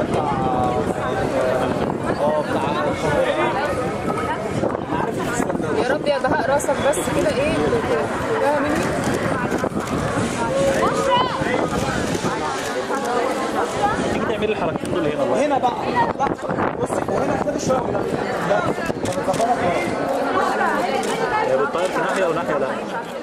بتاع اه بتاع معرفة الاسكندر يا رب يا بهاء راسك بس كده ايه تجاهها مني تيجي تعملي الحركتين دول هنا بقى هنا بقى لا بصي وهنا احتاج شويه ولا لا ده ده كفاره هي بتطير في ناحيه وناحيه لا